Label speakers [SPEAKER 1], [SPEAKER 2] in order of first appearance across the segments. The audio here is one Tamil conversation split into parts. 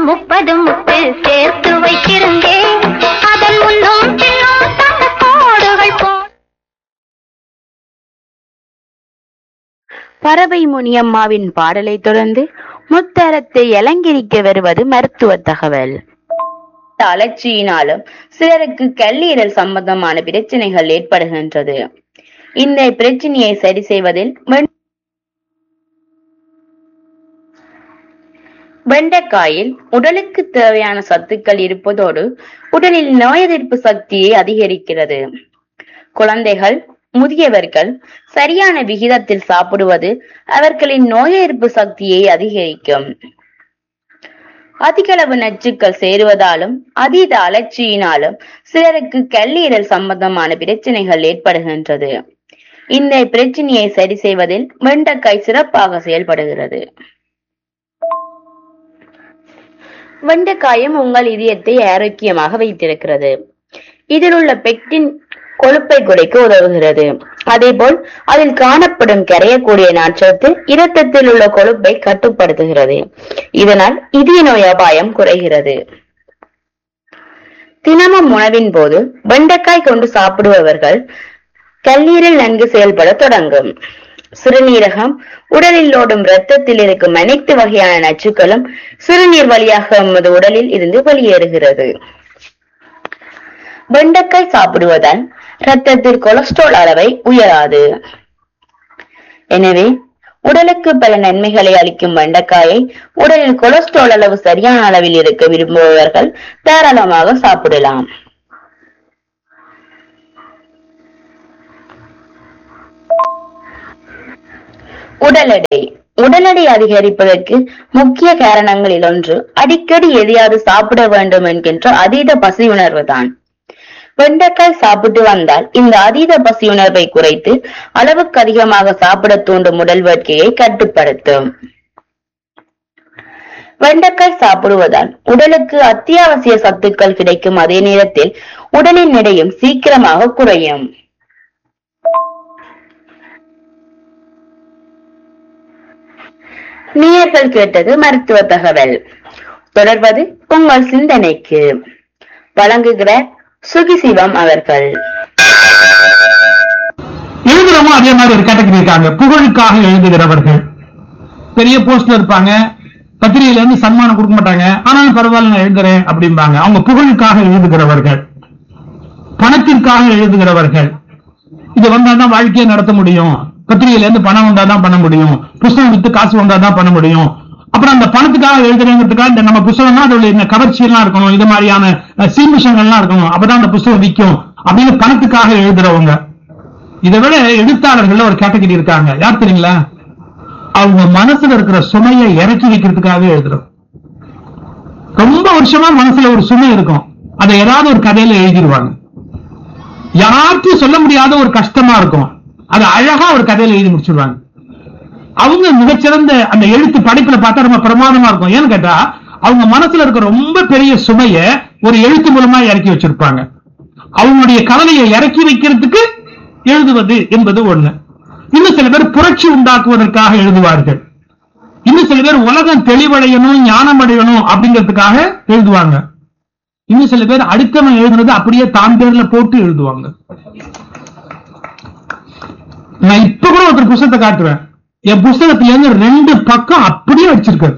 [SPEAKER 1] முப்பது முத்து சேர்த்து வைத்திருந்தேன் அதன் முன்னும் பின்னும் தந்த கோடுகள் போ
[SPEAKER 2] பறவை முனியம்மாவின் பாடலை தொடர்ந்து முத்தரத்தை இளங்கிரிக்க வருவது மருத்துவ தகவல் அலர்ச்சியினாலும் சிலருக்கு கல்லீரல் சம்பந்தமான பிரச்சனைகள் ஏற்படுகின்றது இந்த பிரச்சனையை சரி செய்வதில் வெண்- வெண்டைக்காயில் உடலுக்கு தேவையான சத்துக்கள் இருப்பதோடு உடலில் நோய் எதிர்ப்பு சக்தியை அதிகரிக்கிறது குழந்தைகள் முதியவர்கள் சரியான விகிதத்தில் சாப்பிடுவது அவர்களின் நோய் எதிர்ப்பு சக்தியை அதிகரிக்கும் அதிகளவு நச்சுக்கள் சேருவதாலும் அதீத அலர்ச்சியினாலும் சிலருக்கு கல்லீரல் சம்பந்தமான பிரச்சனைகள் ஏற்படுகின்றது இந்த பிரச்சனையை சரி செய்வதில் வெண்டைக்காய் சிறப்பாக செயல்படுகிறது வெண்டைக்காயம் உங்கள் இதயத்தை ஆரோக்கியமாக வைத்திருக்கிறது இதில் உள்ள பெக்டின் கொழுப்பை குறைக்க உதவுகிறது அதேபோல் அதில் காணப்படும் கரையக்கூடிய நாற்றத்து இரத்தத்தில் உள்ள கொழுப்பை கட்டுப்படுத்துகிறது இதனால் இதய நோய் அபாயம் குறைகிறது தினமும் உணவின் போது வெண்டைக்காய் கொண்டு சாப்பிடுபவர்கள் கல்லீரல் நன்கு செயல்பட தொடங்கும் சிறுநீரகம் உடலில் ஓடும் இரத்தத்தில் இருக்கும் அனைத்து வகையான நச்சுக்களும் சிறுநீர் வழியாக நமது உடலில் இருந்து வெளியேறுகிறது வெண்டைக்காய் சாப்பிடுவதால் இரத்தத்தில் கொலஸ்ட்ரால் அளவை உயராது எனவே உடலுக்கு பல நன்மைகளை அளிக்கும் வெண்டைக்காயை உடலில் கொலஸ்ட்ரால் அளவு சரியான அளவில் இருக்க விரும்புபவர்கள் தாராளமாக சாப்பிடலாம் உடல் எடை உடல் எடை அதிகரிப்பதற்கு முக்கிய காரணங்களில் ஒன்று அடிக்கடி எதையாவது சாப்பிட வேண்டும் என்கின்ற அதீத பசியுணர்வு தான் வெண்டைக்காய் சாப்பிட்டு வந்தால் இந்த அதீத பசியுணர்வை குறைத்து அளவுக்கு அதிகமாக சாப்பிட தூண்டும் உடல் வேட்கையை கட்டுப்படுத்தும் வெண்டைக்காய் சாப்பிடுவதால் உடலுக்கு அத்தியாவசிய சத்துக்கள் கிடைக்கும் அதே நேரத்தில் உடலின் எடையும் சீக்கிரமாக குறையும் நேயர்கள் கேட்டது மருத்துவ தகவல் தொடர்வது உங்கள் சிந்தனைக்கு வழங்குகிறார் சுகிசிவம் அவர்கள்
[SPEAKER 3] எழுதுறவங்க அதே மாதிரி ஒரு கேட்டகரி இருக்காங்க புகழுக்காக எழுதுகிறவர்கள் பெரிய போஸ்ட்ல இருப்பாங்க பத்திரிகையில இருந்து சன்மானம் கொடுக்க மாட்டாங்க ஆனாலும் பரவாயில்ல நான் எழுதுறேன் அப்படிம்பாங்க அவங்க புகழுக்காக எழுதுகிறவர்கள் பணத்திற்காக எழுதுகிறவர்கள் இது வந்தாதான் வாழ்க்கையை நடத்த முடியும் பத்திரிகையில இருந்து பணம் வந்தாதான் பண்ண முடியும் புஸ்தகம் வித்து காசு வந்தாதான் பண்ண முடியும் அப்புறம் அந்த பணத்துக்காக எழுதுறேங்கிறதுக்காக இந்த நம்ம புஸ்தகம்னா அதோட இந்த கவர்ச்சி எல்லாம் இருக்கணும் இது மாதிரியான சீமிஷங்கள்லாம் இருக்கணும் அப்பதான் அந்த புஸ்தகம் விற்கும் அப்படின்னு பணத்துக்காக எழுதுறவங்க இதை விட எழுத்தாளர்கள் ஒரு கேட்டகரி இருக்காங்க யார் தெரியுங்களா அவங்க மனசுல இருக்கிற சுமையை இறக்கி வைக்கிறதுக்காகவே எழுதுறோம் ரொம்ப வருஷமா மனசுல ஒரு சுமை இருக்கும் அதை ஏதாவது ஒரு கதையில எழுதிடுவாங்க யார்கிட்டயும் சொல்ல முடியாத ஒரு கஷ்டமா இருக்கும் அதை அழகா ஒரு கதையில எழுதி முடிச்சிடுவாங்க அவங்க மிகச்சிறந்த அந்த எழுத்து படைப்புல பார்த்தா ரொம்ப பிரமாதமா இருக்கும் ஏன்னு கேட்டா அவங்க மனசுல இருக்க ரொம்ப பெரிய சுமைய ஒரு எழுத்து மூலமா இறக்கி வச்சிருப்பாங்க அவங்களுடைய கவலையை இறக்கி வைக்கிறதுக்கு எழுதுவது என்பது ஒண்ணு இன்னும் சில பேர் புரட்சி உண்டாக்குவதற்காக எழுதுவார்கள் இன்னும் சில பேர் உலகம் தெளிவடையணும் ஞானம் அடையணும் அப்படிங்கிறதுக்காக எழுதுவாங்க இன்னும் சில பேர் அடுத்தவன் எழுதுனது அப்படியே தான் பேர்ல போட்டு எழுதுவாங்க நான் இப்ப கூட ஒருத்தர் புஸ்தகத்தை காட்டுவேன் என் புஸ்தகத்துல இருந்து ரெண்டு பக்கம் அப்படியே வச்சிருக்காரு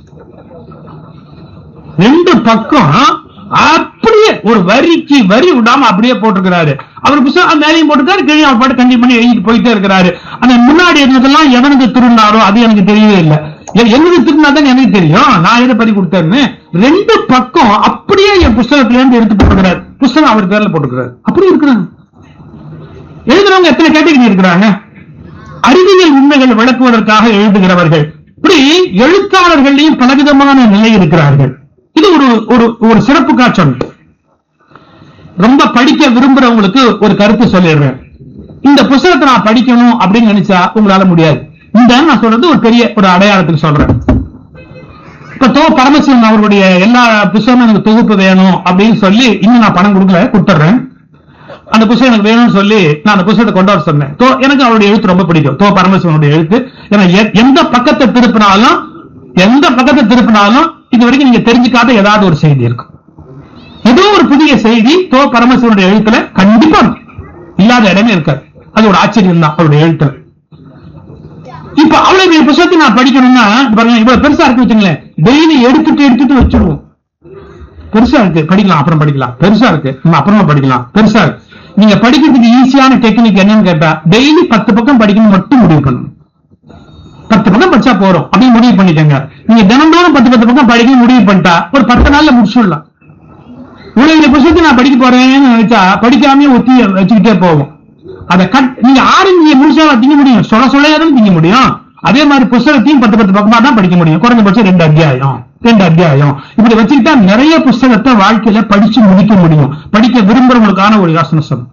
[SPEAKER 3] ரெண்டு பக்கம் அப்படியே ஒரு வரிக்கு வரி விடாம அப்படியே போட்டிருக்கிறாரு அவர் புத்தகம் மேலையும் போட்டிருக்காரு கீழே அவர் பாட்டு கண்டிப்பா பண்ணி எழுதிட்டு போயிட்டே இருக்கிறாரு அந்த முன்னாடி இருந்ததெல்லாம் எவனுக்கு திருநாரோ அது எனக்கு தெரியவே இல்லை எனக்கு திருநாதான் எனக்கு தெரியும் நான் எதை பறி கொடுத்தேன்னு ரெண்டு பக்கம் அப்படியே என் புஸ்தகத்துல இருந்து எடுத்து போட்டுக்கிறாரு புஸ்தகம் அவர் பேர்ல போட்டுக்கிறாரு அப்படி இருக்கிறாங்க எழுதுறவங்க எத்தனை கேட்டகரி இருக்கிறாங்க அறிவியல் உண்மைகள் விளக்குவதற்காக எழுதுகிறவர்கள் இப்படி எழுத்தாளர்களையும் பலவிதமான நிலை இருக்கிறார்கள் இது ஒரு ஒரு ஒரு சிறப்பு காட்சம் ரொம்ப படிக்க விரும்புறவங்களுக்கு ஒரு கருத்து சொல்லிடுறேன் இந்த புத்தகத்தை நான் படிக்கணும் அப்படின்னு நினைச்சா உங்களால முடியாது இந்த நான் சொல்றது ஒரு பெரிய ஒரு அடையாளத்துக்கு சொல்றேன் இப்ப தோ பரமசிவன் அவருடைய எல்லா புத்தகமும் எனக்கு தொகுப்பு வேணும் அப்படின்னு சொல்லி இன்னும் நான் பணம் கொடுக்கல கொடுத்துட்றேன் அந்த புத்தகம் எனக்கு வேணும்னு சொல்லி நான் அந்த புத்தகத்தை கொண்டு வர சொன்னேன் தோ எனக்கு அவருடைய எழுத்து ரொம்ப பிடிக்கும் தோ பரமசிவனுடைய எழுத்து ஏன்னா எ- எந்த பக்கத்தை திருப்பினாலும் எந்த பக்கத்தை திருப்பினாலும் இது வரைக்கும் நீங்க தெரிஞ்சுக்காத ஏதாவது ஒரு செய்தி இருக்கும் ஏதோ ஒரு புதிய செய்தி தோ பரமசிவனுடைய எழுத்துல கண்டிப்பா இருக்கும். இல்லாத இடமே இருக்காது அது ஒரு ஆச்சரியம் தான் அவருடைய எழுத்துல இப்ப அவ்வளவு பெரிய புத்தகத்தை நான் படிக்கணும்னா பாருங்க இவ்வளவு பெருசா இருக்கு வச்சுங்களேன் டெய்லி எடுத்துட்டு எடுத்துட்டு வச்சிருவோம் பெருசா இருக்கு படிக்கலாம் அப்புறம் படிக்கலாம் பெருசா இருக்கு நம்ம அப்புறமா படிக்கலாம் பெருசா இருக்கு நீங்க படிக்கிறதுக்கு ஈஸியான டெக்னிக் என்னன்னு கேட்டா டெய்லி பத்து பக்கம் படிக்கணும் மட்டும் முடிவு பண்ணணும் பத்து பக்கம் படிச்சா போறோம் அப்படின்னு முடிவு பண்ணிக்கோங்க நீங்க தினந்தோறும் பத்து பத்து பக்கம் படிக்கணும் முடிவு பண்ணிட்டா ஒரு பத்து நாள்ல முடிச்சுடலாம் இவ்வளவு புத்தகத்தை நான் படிக்க போறேன்னு நினைச்சா படிக்காமயே ஒத்தி வச்சுக்கிட்டே போவோம் அதை கட் நீங்க ஆரஞ்சு முழுசா திங்க முடியும் சொல்ல சொல்லையாதான் திங்க முடியும் அதே மாதிரி புஸ்தகத்தையும் பத்து பத்து பக்கமா தான் படிக்க முடியும் குறைந்தபட்சம் ரெண்டு அத்தியாயம் ரெண்டு அத்தியாயம் இப்படி வச்சுக்கிட்டா நிறைய புஸ்தகத்தை வாழ்க்கையில படிச்சு முடிக்க முடியும் படிக்க விரும்புறவங்களுக்கான ஒரு யோசனை சொல்லும்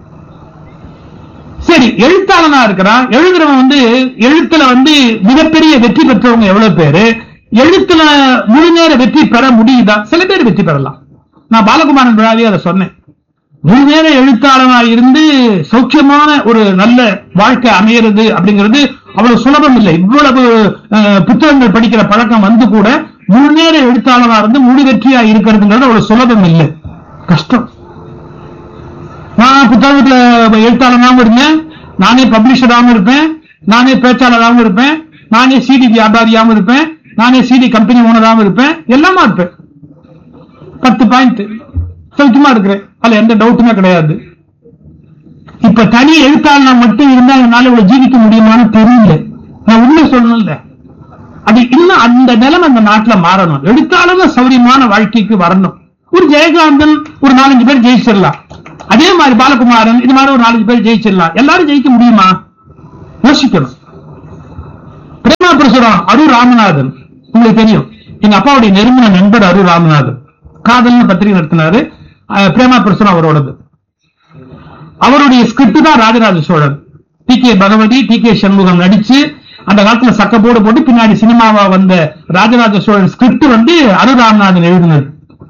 [SPEAKER 3] சரி எழுத்தாளனா இருக்கிறான் எழுதுறவன் வந்து எழுத்துல வந்து மிகப்பெரிய வெற்றி பெற்றவங்க எவ்வளவு பேரு எழுத்துல முழு நேர வெற்றி பெற முடியுதா சில பேர் வெற்றி பெறலாம் நான் பாலகுமாரன் விழாவே அதை சொன்னேன் முழு நேர எழுத்தாளனா இருந்து சௌக்கியமான ஒரு நல்ல வாழ்க்கை அமையிறது அப்படிங்கிறது அவ்வளவு சுலபம் இல்லை இவ்வளவு அஹ், புத்தகங்கள் படிக்கிற பழக்கம் வந்து கூட முழு நேர எழுத்தாளனா இருந்து முழு வெற்றியா இருக்கிறதுங்கிறது அவ்வளவு சுலபம் இல்லை கஷ்டம் நான் புத்தகத்துல எழுத்தாளராகவும் இருந்தேன் நானே பப்ளிஷராகவும் இருப்பேன் நானே பேச்சாளராகவும் இருப்பேன் நானே சிடி வியாபாரியாகவும் இருப்பேன் நானே சிடி கம்பெனி ஓனராகவும் இருப்பேன் எல்லாமா இருப்பேன் பத்து பாயிண்ட் சௌக்கியமா இருக்கிறேன் அதுல எந்த டவுட்டுமே கிடையாது இப்ப தனி எழுத்தாளனா மட்டும் இருந்தா என்னால இவ்வளவு ஜீவிக்க முடியுமான்னு தெரியல நான் உண்மை சொல்லணும்ல அது இன்னும் அந்த நிலைமை அந்த நாட்டுல மாறணும் எழுத்தாளர் சௌரியமான வாழ்க்கைக்கு வரணும் ஒரு ஜெயகாந்தன் ஒரு நாலஞ்சு பேர் ஜெயிச்சிடலாம் அதே மாதிரி பாலகுமாரன் இது மாதிரி ஒரு நாலஞ்சு பேர் ஜெயிச்சிடலாம் எல்லாரும் ஜெயிக்க முடியுமா யோசிக்கணும் பிரேமா பிரசுரம் அரு ராமநாதன் உங்களுக்கு தெரியும் எங்க அப்பாவுடைய நெருங்கின நண்பர் அரு ராமநாதன் காதல்னு பத்திரிகை நடத்தினாரு அஹ், பிரேமா பிரசுரம் அவரோடது அவருடைய ஸ்கிரிப்ட் தான் Rajaraja Cholan T K Bhagavathi T K Shanmugam நடிச்சு அந்த காலத்துல சக்கப்போடு போட்டு பின்னாடி சினிமாவா வந்த ராஜராஜ சோழன் ஸ்கிரிப்ட் வந்து அரு ராமநாதன் எழுதினது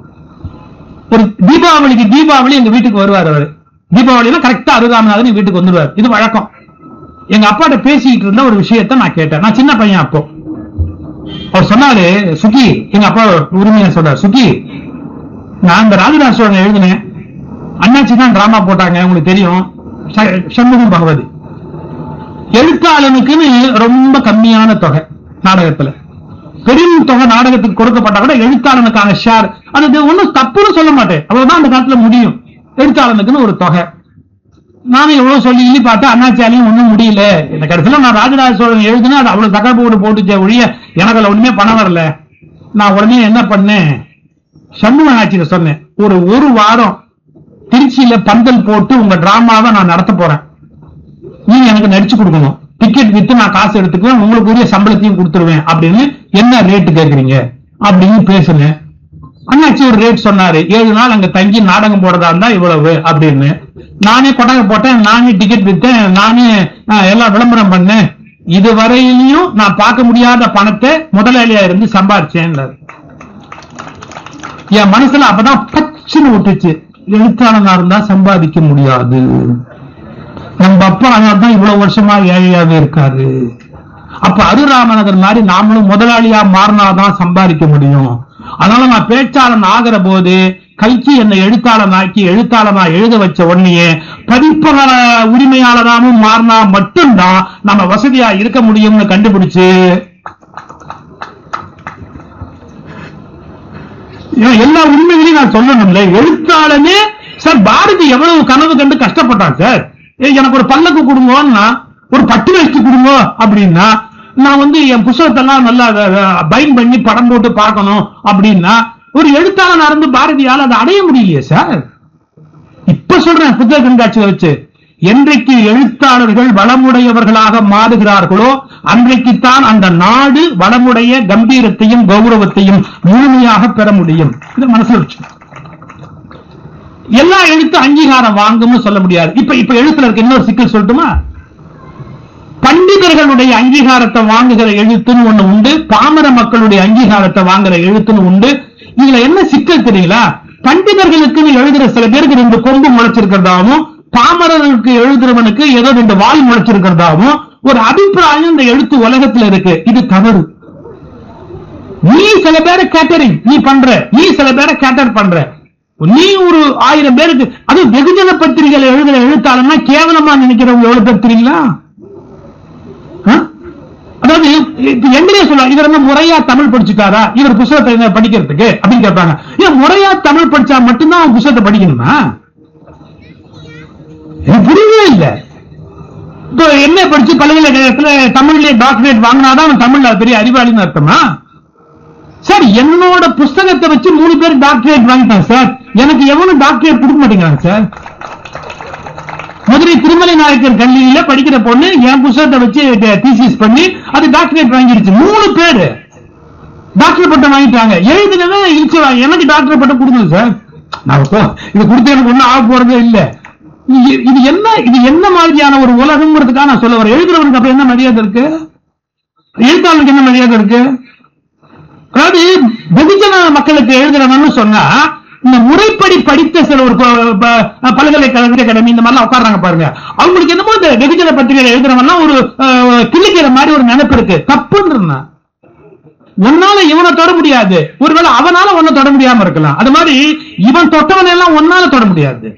[SPEAKER 3] ஒரு தீபாவளிக்கு தீபாவளி எங்க வீட்டுக்கு வருவார் அவரு தீபாவளினா கரெக்டா அரு ராமநாதன் எங்க வீட்டுக்கு வந்துருவார் இது வழக்கம் எங்க அப்பாட்ட பேசிக்கிட்டு இருந்த ஒரு விஷயத்த நான் கேட்டேன் நான் சின்ன பையன் அப்போ அவர் சொன்னாரு சுகி எங்க அப்பா உரிமையா சொல்றாரு சுகி நான் இந்த ராஜராஜ சோழன் எழுதினேன் அண்ணாச்சி தான் டிராமா போட்டாங்க உங்களுக்கு தெரியும் ச- சண்முகம் பகவதி எழுத்தாளனுக்குன்னு ரொம்ப கம்மியான தொகை நாடகத்துல பெரும் தொகை நாடகத்துக்கு கொடுக்கப்பட்டா கூட எழுத்தாளனுக்கான ஷேர் அது ஒண்ணும் தப்புன்னு சொல்ல மாட்டேன் அவ்வளவுதான் அந்த காலத்துல முடியும் எழுத்தாளனுக்குன்னு ஒரு தொகை நானும் எவ்வளவு சொல்லி சொல்லி பார்த்தா அண்ணாச்சியாலையும் ஒண்ணும் முடியல இந்த கடைசியில நான் ராஜராஜ சோழன் எழுதுனா அது அவ்வளவு தகவல் போட்டு போட்டுச்சே ஒழிய எனக்கு அதுல ஒண்ணுமே பணம் வரல நான் உடனே என்ன பண்ணேன் சண்முக ஆட்சியில சொன்னேன் ஒரு ஒரு வாரம் திருச்சியில பந்தல் போட்டு உங்க டிராமாவை நான் நடத்த போறேன் நீங்க எனக்கு நடிச்சு கொடுக்கணும் டிக்கெட் வித்து நான் காசு எடுத்துக்குவேன் உங்களுக்கு உரிய சம்பளத்தையும் கொடுத்துருவேன் அப்படின்னு என்ன ரேட்டு கேக்குறீங்க அப்படின்னு பேசுனேன் அண்ணாச்சி ஒரு ரேட் சொன்னாரு ஏழு நாள் அங்க தங்கி நாடகம் போடுறதா இருந்தா இவ்வளவு அப்படின்னு நானே கொட்டகை போட்டேன் நானே டிக்கெட் வித்தேன் நானே ஆஹ், எல்லாம் விளம்பரம் பண்ணேன் இதுவரையிலையும் நான் பார்க்க முடியாத பணத்தை முதலாளியா இருந்து சம்பாரிச்சேன் என் மனசுல அப்பதான் பச்சுன்னு விட்டுச்சு எழுத்தாளனா இருந்தா சம்பாதிக்க முடியாது நம்ம அப்பா தான் இவ்வளவு வருஷமா ஏழையாவே இருக்காரு அப்ப அருராமநகர் மாதிரி நாமளும் முதலாளியா மாறினாதான் சம்பாதிக்க முடியும் அதனால நான் பேச்சாளன் ஆகிற போது கல்கி என்னை எழுத்தாளன் ஆக்கி எழுத்தாளனா எழுத வச்ச உடனேயே பதிப்பக உரிமையாளராகவும் மாறினா மட்டும்தான் நம்ம வசதியா இருக்க முடியும்னு கண்டுபிடிச்சு ஏன் எல்லா உண்மைகளையும் நான் சொல்லணும்ல எழுத்தாளனே சார் பாரதி எவ்வளவு கனவு கண்டு கஷ்டப்பட்டான் சார் ஏய், எனக்கு ஒரு பல்லக்கு கொடுங்கன்னா ஒரு பட்டு வேஷ்டி கொடுங்க அப்படின்னா நான் வந்து என் புத்தகத்தெல்லாம் நல்லா பைன் பண்ணி படம் போட்டு பார்க்கணும் அப்படின்னா ஒரு எழுத்தாளனா இருந்து பாரதியால் அதை அடைய முடியலையே சார் இப்ப சொல்றேன் புத்தக கண்காட்சியை வச்சு என்றைக்கு எழுத்தாளர்கள் வளமுடையவர்களாக மாறுகிறார்களோ அன்றைக்குத்தான் அந்த நாடு வளமுடைய கம்பீரத்தையும் கௌரவத்தையும் முழுமையாக பெற முடியும் இதை மனசுல வச்சு எல்லா எழுத்து அங்கீகாரம் வாங்கும்னு சொல்ல முடியாது இப்ப இப்ப எழுத்துல இருக்க இன்னொரு சிக்கல் சொல்லட்டுமா பண்டிதர்களுடைய அங்கீகாரத்தை வாங்குகிற எழுத்துன்னு ஒண்ணு உண்டு பாமர மக்களுடைய அங்கீகாரத்தை வாங்குற எழுத்துன்னு உண்டு இதுல என்ன சிக்கல் தெரியுங்களா பண்டிதர்களுக்குன்னு எழுதுற சில பேருக்கு ரெண்டு கொம்பு முளைச்சிருக்கிறதாவும் பாமரர்களுக்கு எழுதுறவனுக்கு ஏதோ ரெண்டு வால் முளைச்சிருக்கிறதாவும் ஒரு அபிப்பிராயம் இந்த எழுத்து உலகத்துல இருக்கு இது தவறு நீ சில பேரை கேட்டரிங் நீ பண்ற நீ சில பேரை கேட்டர் பண்ற நீ ஒரு ஆயிரம் பேருக்கு அது வெகுஜன பத்திரிகைகள் எழுதுற எழுத்தாளர்னா கேவலமா நினைக்கிறவங்க எவ்வளவு பேர் தெரியுங்களா ஆ? அதாவது இப்ப எங்கனே சொல்லலாம் இவர் என்ன முறையா தமிழ் படிச்சுட்டாரா இவர் புத்தகத்தை என்ன படிக்கிறதுக்கு அப்படின்னு கேட்பாங்க ஏன் முறையா தமிழ் படிச்சா மட்டும்தான் அவன் புத்தகத்தை படிக்கணுமா எனக்கு புரியவே இல்லை இப்போ என்ன படிச்சு பல்கலைக்கழகத்துல தமிழ்லயே டாக்டரேட் வாங்கினாதான் அவன் தமிழ்ல பெரிய அறிவாளின்னு அர்த்தமா சார் என்னோட புஸ்தகத்தை வச்சு மூணு பேர் டாக்டரேட் வாங்கிட்டான் சார் எனக்கு எவனும் டாக்டரேட் கொடுக்க மாட்டேங்கிறாங்க சார் மதுரை திருமலை நாயக்கர் கல்லூரியில படிக்கிற பொண்ணு என் புஸ்தகத்தை வச்சு தீசிஸ் பண்ணி அது டாக்டரேட் வாங்கிடுச்சு மூணு பேரு டாக்டர் பட்டம் வாங்கிட்டாங்க எழுதினவன் இழிச்சு வாங்க எனக்கு டாக்டர் பட்டம் கொடுங்க சார் நான் இப்போ இது கொடுத்து எனக்கு ஒண்ணும் ஆக போறதே இல்ல இது- இது என்ன இது என்ன மாதிரியான ஒரு உலகங்கிறதுக்காக நான் சொல்ல வரேன் எழுதுறவனுக்கு அப்ப என்ன மரியாதை இருக்கு எழுத்தாளருக்கு என்ன மரியாதை இருக்கு அதாவது வெகுஜன மக்களுக்கு எழுதுறவன்னு சொன்னா இந்த முறைப்படி படித்த சில ஒரு ப- ப- பல்கலைக்கழக அகாடமி இந்த மாதிரிலாம் உட்கார்றாங்க பாருங்க அவங்களுக்கு என்னமோ இந்த வெகுஜன பத்திரிகை எழுதுறவன்லாம் ஒரு அஹ், கிழிக்கிற மாதிரி ஒரு நினைப்பு இருக்கு தப்புன்னு இருந்தா உன்னால இவனை தொட முடியாது ஒருவேளை அவனால ஒன்ன தொட முடியாம இருக்கலாம் அது மாதிரி இவன் தொட்டவனை எல்லாம் ஒன்னால தொட முடியாது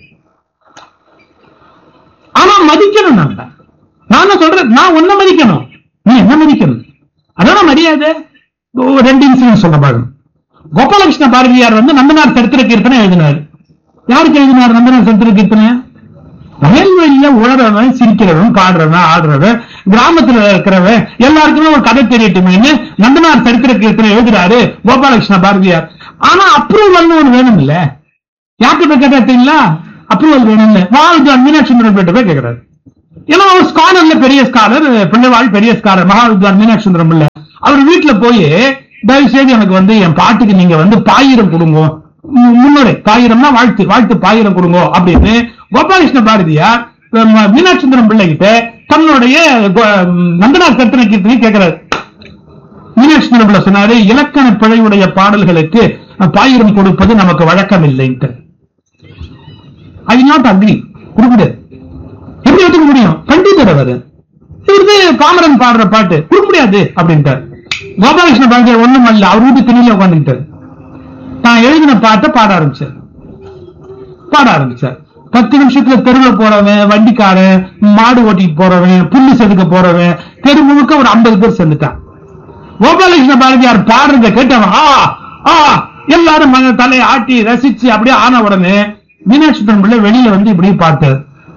[SPEAKER 3] ஆனா மதிக்கணும் நம்ம நான் என்ன சொல்றேன் நான் உன்னை மதிக்கணும் நீ என்ன மதிக்கணும் அதான் மரியாதை ஒரு ரெண்டு இன்சிடென்ட் சொல்ல பாருங்க கோபாலகிருஷ்ண பாரதியார் வந்து நந்தனார் சரித்திர கீர்த்தனை எழுதினார் யாருக்கு எழுதினார் நந்தனார் சரித்திர கீர்த்தனை வயல்வெளியில உழறவன் சிரிக்கிறவன் பாடுறவன் ஆடுறவன் கிராமத்துல இருக்கிறவன் எல்லாருக்குமே ஒரு கதை தெரியட்டுமேன்னு நந்தனார் சரித்திர கீர்த்தனை எழுதுறாரு கோபாலகிருஷ்ண பாரதியார் ஆனா அப்ரூவல்னு ஒண்ணு வேணும் இல்ல யார்கிட்ட போய் கேட்டா தெரியுங்களா அப்ரூவல் வேணும்னு வாழ் மீனாட்சி சுந்தரம் கிட்ட போய் கேட்கிறாரு ஏன்னா அவர் ஸ்காலர்ல பெரிய ஸ்காலர் பிள்ளைவாள் பெரிய ஸ்காலர் மகாவித்வான் மீனாட்சி சுந்தரம் இல்ல அவர் வீட்டுல போய் தயவு செய்து எனக்கு வந்து என் பாட்டுக்கு நீங்க வந்து பாயிரம் கொடுங்க மு- முன்னுரை பாயிரம்னா வாழ்த்து வாழ்த்து பாயிரம் கொடுங்க அப்படின்னு கோபாலகிருஷ்ண பாரதியார் ம- மீனாட்சி சுந்தரம் பிள்ளை கிட்ட தன்னுடைய கோ- நந்தனார் கர்த்தனை கீர்த்தனை கேட்கிறார் மீனாட்சி சுந்தரம் பிள்ளை சொன்னாரு இலக்கண பிழையுடைய பாடல்களுக்கு பாயிரம் கொடுப்பது நமக்கு வழக்கம் இல்லைன்ட்டு ஐ நாட் அக்ரி கொடுக்குது எப்படி ஒத்துக்க முடியும் பண்டிதர் அவரு இவரு பாமரன் பாடுற பாட்டு கொடுக்க முடியாது அப்படின்ட்டார் கோபாலகிருஷ்ண பாரதியார் ஒண்ணும் அல்ல அவர் வீட்டு திணில உட்காந்துக்கிட்டார் தான் எழுதின பாட்டை பாட ஆரம்பிச்சார் பாட ஆரம்பிச்சார் பத்து நிமிஷத்துல தெருவில் போறவன் வண்டிக்காரன் மாடு ஓட்டிட்டு போறவன் புல்லு செதுக்க போறவன் தெரு முழுக்க ஒரு ஐம்பது பேர் சேர்ந்துட்டான் கோபாலகிருஷ்ண பாரதியார் பாடுறத கேட்டவன் ஆ ஆ எல்லாரும் மக தலையை ஆட்டி ரசிச்சு அப்படியே ஆன உடனே மீனாட்சி சுந்தரம் பிள்ளை வெளியில வந்து இப்படி பார்த்தார்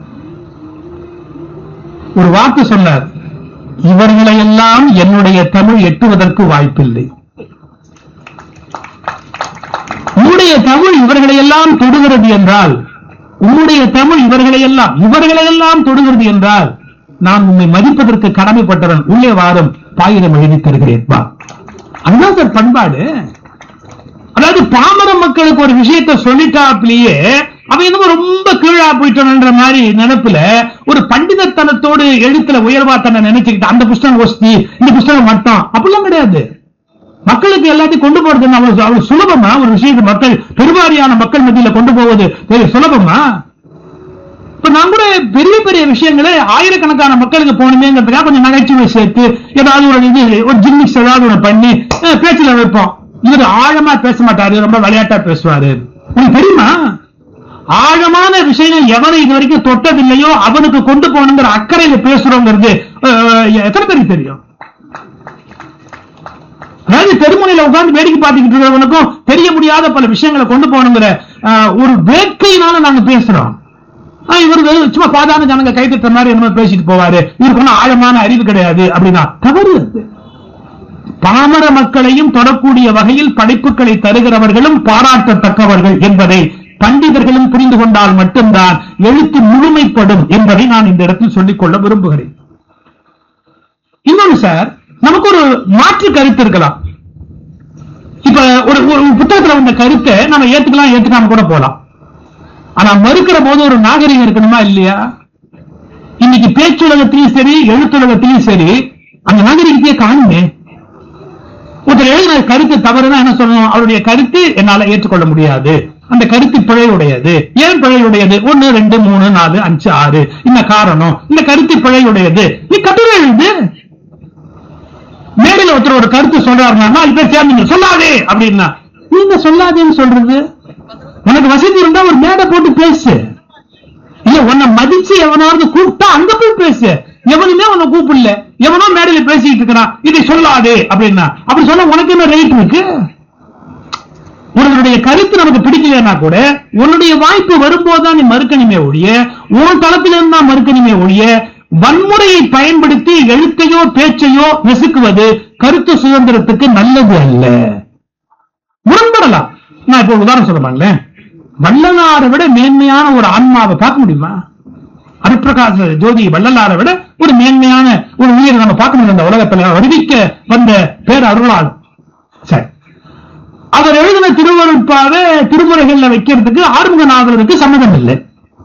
[SPEAKER 3] ஒரு வார்த்தை சொன்னார் இவர்களை எல்லாம் என்னுடைய தமிழ் எட்டுவதற்கு வாய்ப்பில்லை உன்னுடைய தமிழ் இவர்களை எல்லாம் தொடுகிறது என்றால் உன்னுடைய தமிழ் இவர்களை எல்லாம் இவர்களை எல்லாம் தொடுகிறது என்றால் நான் உன்னை மதிப்பதற்கு கடமைப்பட்டவன் உள்ளே வாரும் பாயிரம் எழுதி தருகிறேன் வா அதுதான் சார் பண்பாடு அதாவது பாமர மக்களுக்கு ஒரு விஷயத்தை சொல்லிட்டாப்லயே அவன் என்னமோ ரொம்ப கீழா போயிட்டான்ற மாதிரி நினைப்புல ஒரு பண்டிதத்தனத்தோடு எழுத்துல உயர்வா தன்னை நினைச்சுக்கிட்டு அந்த புஸ்தகம் ஒஸ்தி இந்த புஸ்தகம் மட்டும் அப்படிலாம் கிடையாது மக்களுக்கு எல்லாத்தையும் கொண்டு போறது என்ன அவ்வளவு அவ்வளவு சுலபமா ஒரு விஷயத்தை மக்கள் பெருவாரியான மக்கள் மத்தியில கொண்டு போவது பெரிய சுலபமா இப்ப நான் கூட பெரிய பெரிய விஷயங்களை ஆயிரக்கணக்கான மக்களுக்கு போகணுமேங்கிறதுக்காக கொஞ்சம் நகைச்சுவை சேர்த்து ஏதாவது ஒரு இது ஒரு ஜிம்மிக்ஸ் ஏதாவது ஒண்ணு பண்ணி அஹ், பேச்சுல வைப்போம் இவர் ஆழமா பேச மாட்டாரு ரொம்ப விளையாட்டா பேசுவாரு உங்களுக்கு தெரியுமா ஆழமான விஷயம் எவனை இது வரைக்கும் தொட்டதில்லையோ அவனுக்கு கொண்டு போகணுங்கிற அக்கறையில பேசுறோங்கிறது அஹ், எத்தனை பேருக்கு தெரியும் அதாவது தெருமுனையில உட்கார்ந்து வேடிக்கை பார்த்துக்கிட்டு இருக்கிறவனுக்கும் தெரிய முடியாத பல விஷயங்களை கொண்டு போகணுங்கிற அஹ், ஒரு வேட்கையினால நாங்க பேசுறோம் ஆ, இவரு வெறும் சும்மா சாதாரண ஜனங்க கைத்தட்ட மாதிரி என்ன பேசிட்டு போவாரு இவருக்கு ஒன்றும் ஆழமான அறிவு கிடையாது அப்படின்னா தவறு அது. பாமர மக்களையும் தொடக்கூடிய வகையில் படைப்புகளை தருகிறவர்களும் பாராட்டத்தக்கவர்கள் என்பதை பண்டிதர்களும் புரிந்து கொண்டால் மட்டும்தான் எழுத்து முழுமைப்படும் என்பதை நான் இந்த இடத்தில் சொல்லிக்கொள்ள விரும்புகிறேன் இன்னொன்னு சார் நமக்கு ஒரு மாற்று கருத்து இருக்கலாம் இப்ப ஒரு ஒரு புத்தகத்துல வந்த கருத்தை நம்ம ஏத்துக்கலாம் ஏத்துக்காம கூட போலாம் ஆனா மறுக்கிற போது ஒரு நாகரிகம் இருக்கணுமா இல்லையா இன்னைக்கு பேச்சுலகத்திலையும் சரி எழுத்துலகத்திலையும் சரி அந்த நாகரிகத்தையே காணுமே ஒருத்தர் எழுதின கருத்து தவறுனா என்ன சொல்லணும் அவருடைய கருத்து என்னால ஏற்றுக்கொள்ள முடியாது அந்த கருத்து பிழையுடையது ஏன் பிழையுடையது ஒன்னு ரெண்டு மூணு நாலு அஞ்சு ஆறு இந்த காரணம் இந்த கருத்து பிழையுடையது நீ கட்டுரை எழுது மேடையில ஒருத்தர் ஒரு கருத்து சொல்றாருன்னா நாலு பேர் சேர்ந்து சொல்லாதே அப்படின்னா நீங்க சொல்லாதேன்னு சொல்றது உனக்கு வசதி இருந்தா ஒரு மேடை போட்டு பேசு இல்ல உன்னை மதிச்சு எவனாவது கூப்பிட்டா அங்க போய் பேசு எவனுமே உன்னை கூப்பிடல எவனோ மேடையில பேசிட்டு இருக்கிறான் இதை சொல்லாதே அப்படின்னா அப்படி சொன்னா உனக்கு என்ன ரைட் இருக்கு உன்னுடைய கருத்து நமக்கு பிடிக்கலன்னா கூட உன்னுடைய வாய்ப்பு வரும்போதுதான் நீ மறுக்கணுமே ஒழிய உன் தளத்தில இருந்தா மறுக்கணுமே ஒழிய வன்முறையை பயன்படுத்தி எழுத்தையோ பேச்சையோ நெசுக்குவது கருத்து சுதந்திரத்துக்கு நல்லது அல்ல முரண்படலாம் நான் இப்போ ஒரு உதாரணம் சொல்ல வள்ளலாரை விட மேன்மையான ஒரு ஆன்மாவை பார்க்க முடியுமா அருப்பிரகாச ஜோதி வள்ளலாரை விட ஒரு மேன்மையான ஒரு உயிரை நம்ம பார்க்க முடியும் இந்த உலகத்துல அறிவிக்க வந்த பேர் அருளாளர் சரி அவர் எழுதின திருவருட்பாவை திருமுறைகள்ல வைக்கிறதுக்கு ஆறுமுக நாவலருக்கு சம்மதம் இல்லை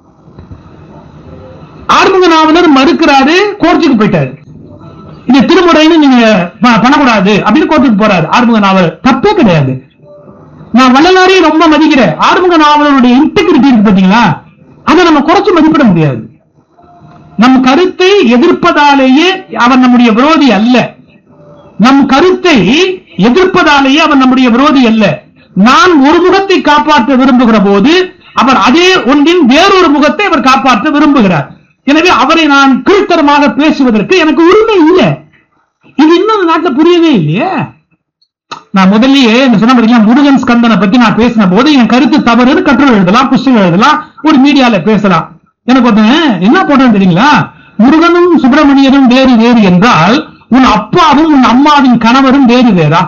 [SPEAKER 3] ஆறுமுக நாவலர் மறுக்கிறாரு கோர்ட்டுக்கு போயிட்டாரு இந்த திருமுறைன்னு நீங்க ப- பண்ணக்கூடாது அப்படின்னு கோர்ட்டுக்கு போறாரு ஆறுமுக நாவலர் தப்பே கிடையாது நான் வள்ளலாரையும் ரொம்ப மதிக்கிறேன் ஆறுமுக நாவலருடைய இன்டெகிரிட்டி இருக்கு பாத்தீங்களா அதை நம்ம குறைச்சு மதிப்பிட முடியாது நம் கருத்தை எதிர்ப்பதாலேயே அவன் நம்முடைய விரோதி அல்ல நம் கருத்தை எதிர்ப்பதாலேயே அவன் நம்முடைய விரோதி அல்ல நான் ஒரு முகத்தை காப்பாற்ற விரும்புகிற போது அவர் அதே ஒன்றின் வேறொரு முகத்தை அவர் காப்பாற்ற விரும்புகிறார் எனவே அவரை நான் கீழ்த்தரமாக பேசுவதற்கு எனக்கு உரிமை இல்லை இது இன்னும் இந்த நாட்டுல புரியவே இல்லையே நான் முதல்லயே இந்த சொன்ன பாத்தீங்களா முருகன் ஸ்கந்தனை பத்தி நான் பேசின போது என் கருத்து தவறுன்னு கட்டுரை எழுதலாம் புஸ்தகம் எழுதலாம் ஒரு மீடியால பேசலாம் எனக்கு ஒருத்தன் என்ன போட்டான் தெரியுங்களா முருகனும் சுப்பிரமணியனும் வேறு வேறு என்றால் உன் அப்பாவும் உன் அம்மாவின் கணவரும் வேறு வேறா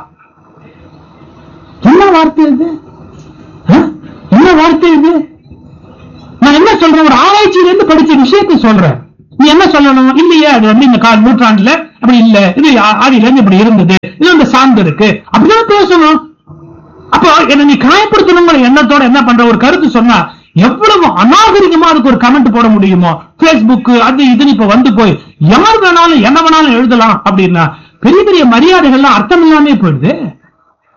[SPEAKER 3] என்ன வார்த்தை இது ஆ? என்ன வார்த்தை இது நான் என்ன சொல்றேன் ஒரு ஆராய்ச்சியிலிருந்து படிச்ச விஷயத்தை சொல்றேன் நீ என்ன சொல்லணும் இல்லையே அது வந்து இந்த கால் நூற்றாண்டுல அப்படி இல்ல இது ஆ- ஆதியில இருந்து இப்படி இருந்தது இது இந்த சார்ந்து இருக்கு அப்படிதான் பேசணும் அப்போ என்ன நீ காயப்படுத்தணுங்கிற எண்ணத்தோட என்ன பண்ற ஒரு கருத்து சொன்னா எவ்வளவு அநாகரிகமா அதுக்கு ஒரு கமெண்ட் போட முடியுமோ பேஸ்புக் அது இதுன்னு இப்ப வந்து போய் யார் வேணாலும் என்ன வேணாலும் எழுதலாம் அப்படின்னா பெரிய பெரிய மரியாதைகள்லாம் அர்த்தம் இல்லாமே போயிடுது